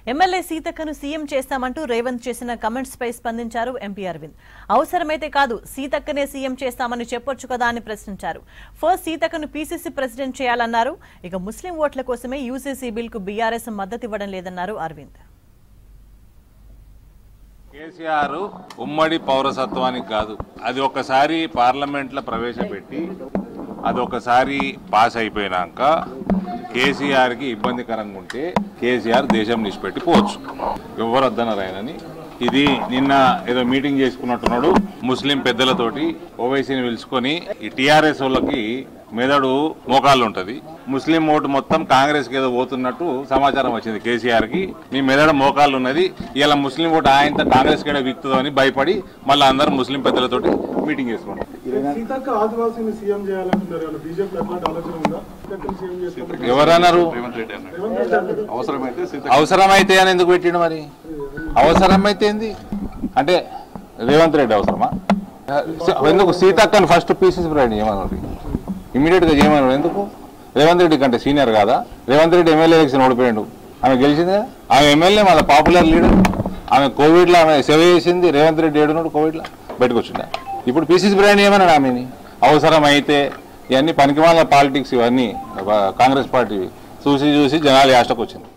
MLA సీతక్కను CM చేస్తామంటూ రేవంత్ చేసిన comments పై స్పందించారు ఎంపీ అరవింద్ అవసరమైతే కాదు సీతక్కనే సీఎం చేస్తామని చెప్పొచ్చు కదా అని ప్రశ్నించారు ఫస్ట్ సీతక్కను పీసీసీ ప్రెసిడెంట్ చేయాలన్నారు ఇక ముస్లిం ఓట్ల కోసమే యూసీసీ బిల్ కు బీఆర్ఎస్ మద్దతు ఇవ్వడం లేదన్నారు అరవింద్ కేసీఆర్ ఉమ్మడి పౌరసత్వానికి కాదు అది ఒకసారి పార్లమెంట్లో ప్రవేశపెట్టి అది ఒకసారి పాస్ అయిపోయినాక కేసీఆర్కి ఇబ్బందికరంగా ఉంటే కేసీఆర్ దేశం నిష్పెట్టి పోవచ్చు ఎవరు వద్దన్నారు ఆయనని ఇది నిన్న ఏదో మీటింగ్ చేసుకున్నట్టున్నాడు ముస్లిం పెద్దలతోటి ఓవైసీని పిలుచుకొని ఈ టీఆర్ఎస్ వాళ్ళకి మెదడు మోకాళ్ళు ఉంటది ముస్లిం ఓటు మొత్తం కాంగ్రెస్ కి ఏదో పోతున్నట్టు సమాచారం వచ్చింది కేసీఆర్ కి మీ మెదడు మోకాళ్ళు ఉన్నది ఇలా ముస్లిం ఓటు ఆయన కాంగ్రెస్ కి విక్తుందో అని భయపడి మళ్ళీ అందరూ ముస్లిం పెద్దలతోటి మీటింగ్ చేసుకున్నారు సీతక్క ఆదివాసీని సీఎం చేయాలంటున్నారు ఏమన్నా బీజేపీ ఎట్లాంటి ఆలోచన ఉందా సీతక్కని సీఎం చేస్తాం ఎవరన్నారు రేవంత్ రెడ్డి అన్నారు. అవసరమైతే సీత అవసరమైతే అని ఎందుకు పెట్టిండు మరి అవసరమైతే ఏంది అంటే రేవంత్ రెడ్డి అవసరమా ఎందుకు సీతక్కని ఫస్ట్ పీసీసీ ప్రైడ్ చేయమన్నారు ఇమీడియట్ గా చేయమన్నారు ఎందుకు రేవంత్ రెడ్డి కంటే సీనియర్ కాదా రేవంత్ రెడ్డి ఎమ్మెల్యే ఎలక్షన్ ఓడిపోయాడు ఆమె గెలిచింది కదా? ఆమె ఎమ్మెల్యే మళ్ళీ పాపులర్ లీడర్ ఆమె కోవిడ్లో ఆమె సేవ చేసింది రేవంత్ రెడ్డి ఏడున్నాడు కోవిడ్లో బయటకు వచ్చిందా ఇప్పుడు పీసీసీ బ్రాండ్ ఏమన్నాడు ఆమెని అవసరమైతే ఇవన్నీ పనికిమాల పాలిటిక్స్ ఇవన్నీ కాంగ్రెస్ పార్టీ చూసి చూసి జనాలు యాష్టకు వచ్చింది